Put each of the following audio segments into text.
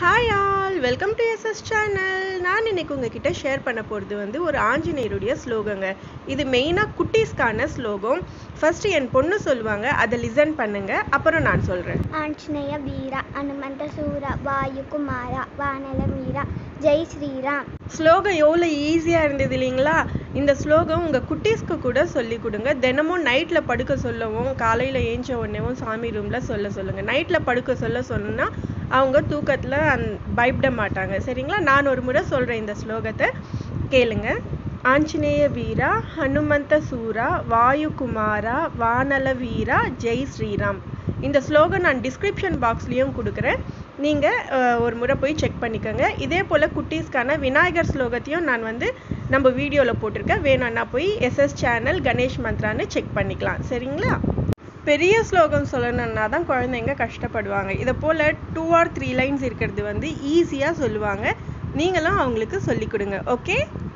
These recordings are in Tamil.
hi all welcome to SS channel நான் இன்னைக்கு உங்ககிட்ட ஷேர் பண்ண போகிறது வந்து ஒரு ஆஞ்சநேயருடைய ஸ்லோகங்க இது மெயினாக குட்டீஸ்க்கான ஸ்லோகம் ஃபர்ஸ்ட் என் பொண்ணு சொல்லுவாங்க அதை லிசன் பண்ணுங்க அப்புறம் நான் சொல்கிறேன் ఆంజనేయ వీర హనుమంత సూర వాయుకుమార వానల వీర జై శ్రీరామ్ ஸ்லோகம் எவ்வளோ ஈஸியாக இருந்தது இல்லைங்களா இந்த ஸ்லோகம் உங்கள் குட்டீஸ்க்கு கூட சொல்லி கொடுங்க தினமும் நைட்டில் படுக்க சொல்லவும் காலையில் ஏஞ்ச உடனேவும் சாமி ரூமில் சொல்ல சொல்லுங்கள் நைட்டில் படுக்க சொல்ல சொன்னா அவங்க தூக்கத்தில் அந் பயப்பட மாட்டாங்க சரிங்களா நான் ஒரு முறை சொல்கிறேன் இந்த ஸ்லோகத்தை கேளுங்க ஆஞ்சநேய வீரா ஹனுமந்த சூரா வாயுகுமாரா வானல வீரா ஜெய் ஸ்ரீராம் இந்த ஸ்லோகன் நான் டிஸ்கிரிப்ஷன் பாக்ஸ்லேயும் கொடுக்குறேன் நீங்கள் ஒரு முறை போய் செக் பண்ணிக்கோங்க இதே போல் குட்டீஸ்க்கான விநாயகர் ஸ்லோகத்தையும் நான் வந்து நம்ம வீடியோவில் போட்டிருக்கேன் வேணும்னா போய் எஸ்எஸ் சேனல் கணேஷ் மந்த்ரான்னு செக் பண்ணிக்கலாம் சரிங்களா பெரிய ஸ்லோகம் சொல்லணும்னா தான் குழந்தைங்க கஷ்டப்படுவாங்க இதை போல் டூ ஆர் த்ரீ லைன்ஸ் இருக்கிறது வந்து ஈஸியாக சொல்லுவாங்க நீங்களும் அவங்களுக்கு சொல்லிக் கொடுங்க okay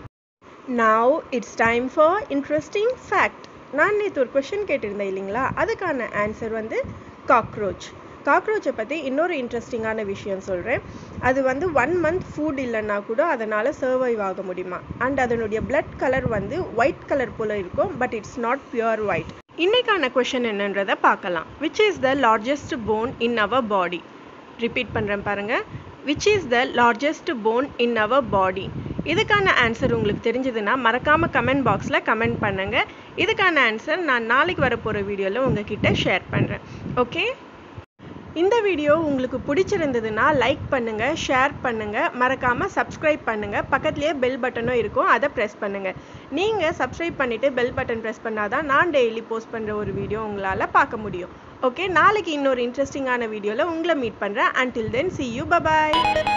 now it's time for interesting fact நான் நேற்று ஒரு கொஷின் கேட்டிருந்தேன் இல்லைங்களா அதுக்கான ஆன்சர் வந்து காக்ரோச் காக்ரோச்சை பற்றி இன்னொரு இன்ட்ரெஸ்டிங்கான விஷயம் சொல்கிறேன் அது வந்து ஒன் மந்த் ஃபுட் இல்லைன்னா கூட அதனால் சர்வைவ் ஆக முடியுமா அண்ட் அதனுடைய பிளட் கலர் வந்து ஒயிட் கலர் போல் இருக்கும் but it's not pure white இன்னைக்கான கொஷின் என்னன்றதை பார்க்கலாம் which is the largest bone in our body repeat பண்ணுறேன் பாருங்கள் which is the largest bone in our body இதுக்கான ஆன்சர் உங்களுக்கு தெரிஞ்சதுன்னா மறக்காமல் கமெண்ட் பாக்ஸில் கமெண்ட் பண்ணுங்கள் இதுக்கான ஆன்சர் நான் நாளைக்கு வரப்போகிற வீடியோவில் உங்ககிட்ட ஷேர் பண்ணுறேன் ஓகே இந்த வீடியோ உங்களுக்கு பிடிச்சிருந்ததுன்னா லைக் பண்ணுங்கள் ஷேர் பண்ணுங்கள் மறக்காமல் சப்ஸ்கிரைப் பண்ணுங்கள் பக்கத்துலேயே பெல் பட்டனும் இருக்கும் அதை ப்ரெஸ் பண்ணுங்கள் நீங்கள் சப்ஸ்கிரைப் பண்ணிவிட்டு பெல் பட்டன் ப்ரெஸ் பண்ணால் தான் நான் டெய்லி போஸ்ட் பண்ணுற ஒரு வீடியோ உங்களால் பார்க்க முடியும் ஓகே நாளைக்கு இன்னொரு இன்ட்ரெஸ்டிங்கான வீடியோவில் உங்களை மீட் பண்ணுறேன் until then see you bye bye